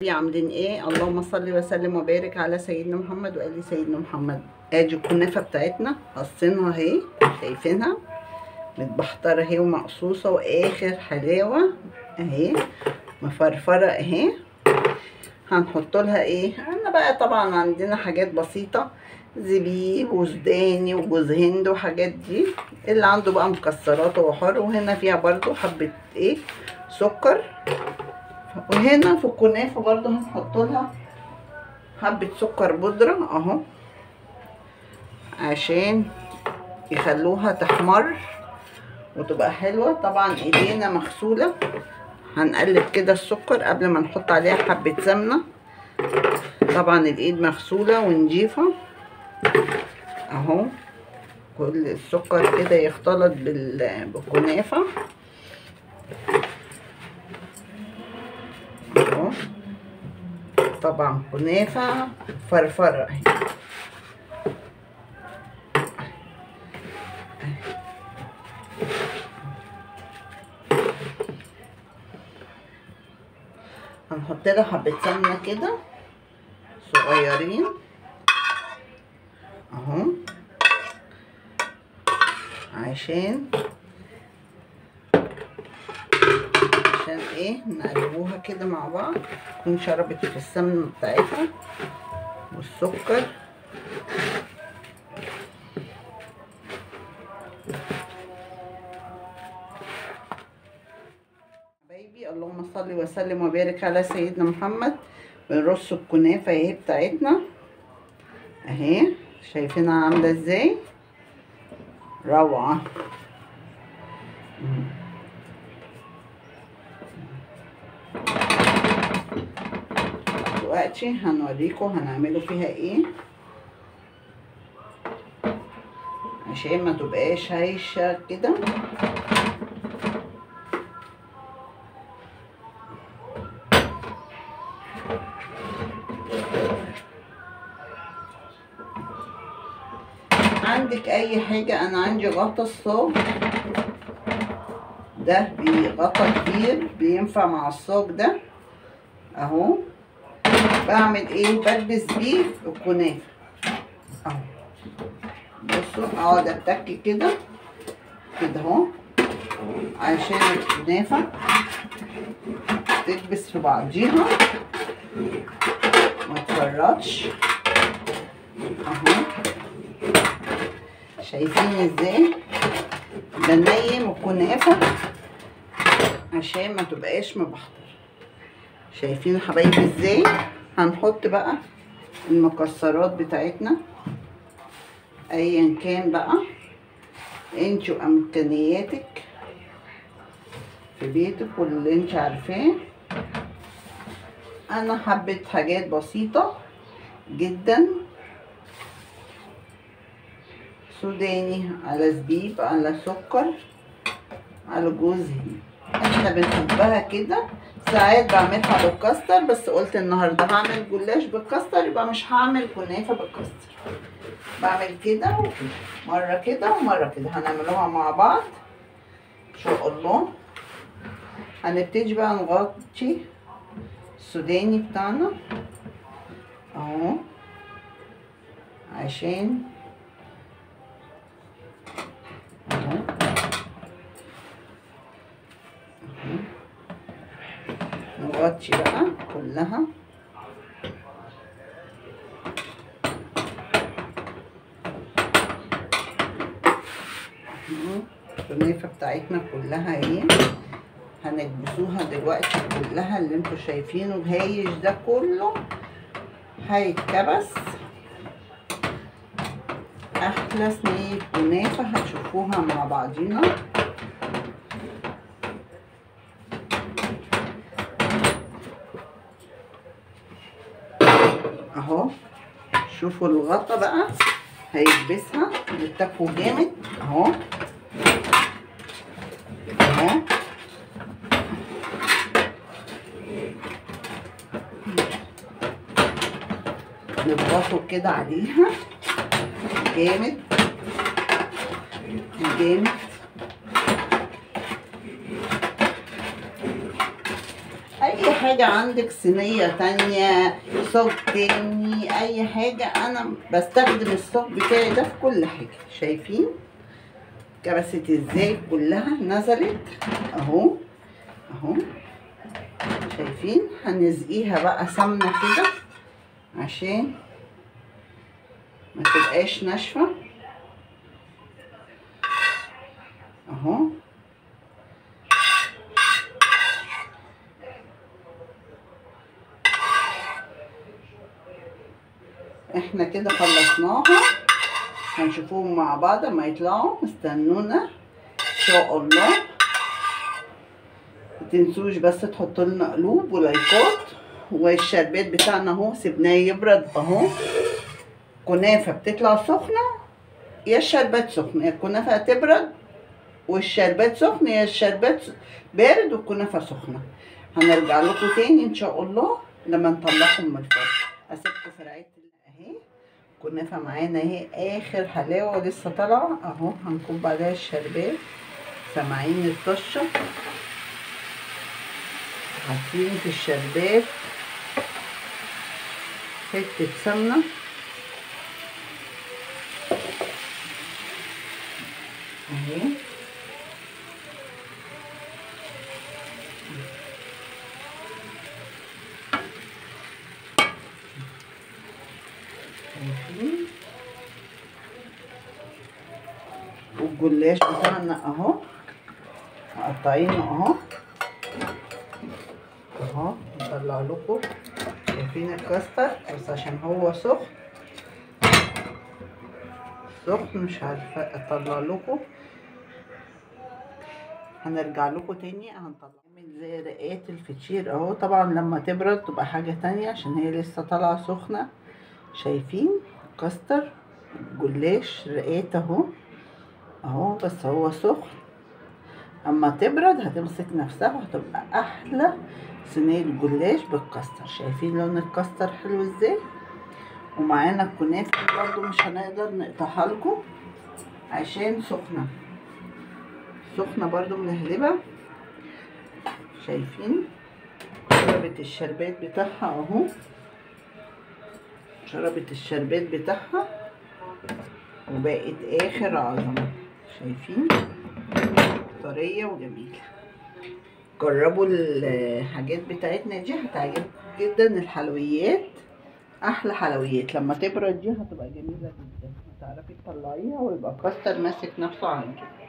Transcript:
عاملين ايه اللهم صل وسلم وبارك على سيدنا محمد وآل سيدنا محمد ادي الكنافه بتاعتنا قصينها اهي شايفينها متبحتره اهي ومقصوصه واخر حلاوه اهي مفرفره اهي هنحط لها ايه انا بقى طبعا عندنا حاجات بسيطه زبيب وسوداني وجوز هند وحاجات دي اللي عنده بقى مكسرات هو حر وهنا فيها برضو حبه ايه سكر وهنا في الكنافه برضو هنحط لها حبه سكر بودره اهو عشان يخلوها تحمر وتبقى حلوه طبعا ايدينا مغسوله هنقلب كده السكر قبل ما نحط عليها حبه سمنه طبعا الايد مغسوله ونضيفه اهو كل السكر كده يختلط بالكنافه اهو طبعا كنافه فرفره اهي هنحط لها حبه سمنه كده صغيرين اهو عشان عشان ايه نقلبوها كده مع بعض تكون شربت في السمنه بتاعتها والسكر حبايبي اللهم صل وسلم وبارك على سيدنا محمد بنرص الكنافه اهي بتاعتنا اهي شايفينها عامله ازاي روعه دلوقتي هنوريكم هنعمله فيها ايه عشان ما تبقاش هايشه كده عندك اي حاجة انا عندي غطا الصاج ده بغطا كبير بينفع مع الصاج ده اهو بعمل ايه بلبس بيه الكنافة اهو بصوا اقعد اتك كده كده اهو عشان الكنافة تلبس في بعضيها ما تفرطش اهو شايفين ازاي بنيم الكنافه عشان ما تبقاش مبحتر شايفين حبايبي ازاي هنحط بقى المكسرات بتاعتنا ايا كان بقى انتوا امكانياتك في بيتك واللي انت عارفاه انا حبيت حاجات بسيطه جدا سوداني على زبيب على سكر على جوز هند احنا بنحبها كده ساعات بعملها بالكاستر بس قلت النهارده هعمل جلاش بالكاستر يبقى مش هعمل كنافه بالكاستر بعمل كده وكده مره كده ومره كده هنعملوها مع بعض ان شاء الله هنبتدي بقى نغطي السوداني بتاعنا اهو عشان اهو نغطي بقى كلها الكنافه بتاعتنا كلها اهي هنكبسوها دلوقتي كلها اللي انتوا شايفينه الهايش ده كله هيتكبس احلى صينيه كنافه هتشوفوها مع بعضينا اهو شوفوا الغطا بقى هيكبسها بتكفوا جامد اهو اهو نضغطه كده عليها جامد جامد اي حاجه حاجة عندك صينية تانية صاج تاني اي حاجة انا بستخدم الصاج بتاعي ده في كل حاجة شايفين كبست ازاي كلها نزلت اهو اهو شايفين هنسقيها بقى سمنة كده عشان ما تبقاش ناشفة اهو احنا كده خلصناها هنشوفوهم مع بعض اما يطلعوا استنونا ان شاء الله متنسوش بس تحطوا لنا قلوب ولايكات والشربات بتاعنا اهو سيبناه يبرد اهو كنافه بتطلع سخنه يا الشربات سخن يا الكنافه هتبرد والشربات سخن يا الشربات بارد والكنافه سخنه هنرجع لكم تاني ان شاء الله لما نطلعهم من الفرن اسيبكم في رعايه الله اهي الكنافه معانا اهي اخر حلاوه لسه طالعه اهو هنكب عليها الشربات سامعين الطشه حاطين في الشربات حته سمنه اهي شايفين والجلاش بتاعنا اهو مقطعينه اهو اهو نطلع لكم شايفين الكاستر بس عشان هو سخن سخن مش عارفه اطلع لكم هنرجع لكم تاني هنطلع من زي رقات الفطير اهو طبعا لما تبرد تبقى حاجه تانية عشان هي لسه طالعه سخنه شايفين كاستر جلاش رقات اهو اهو بس هو سخن اما تبرد هتمسك نفسها وهتبقى احلى صينيه جلاش بالكاستر شايفين لون الكاستر حلو ازاي ومعانا الكنافه برضو مش هنقدر نقطعها لكم عشان سخنه سخنه برضو ملهلبه شايفين شربت الشربات بتاعها اهو شربت الشربات بتاعها وبقت اخر عظمه شايفين طريه وجميله جربوا الحاجات بتاعتنا دي هتعجبكم جدا الحلويات احلى حلويات لما تبرد دي هتبقى جميله جدا هتعرفي تطلعيها ويبقى كاستر ماسك نفسه عندك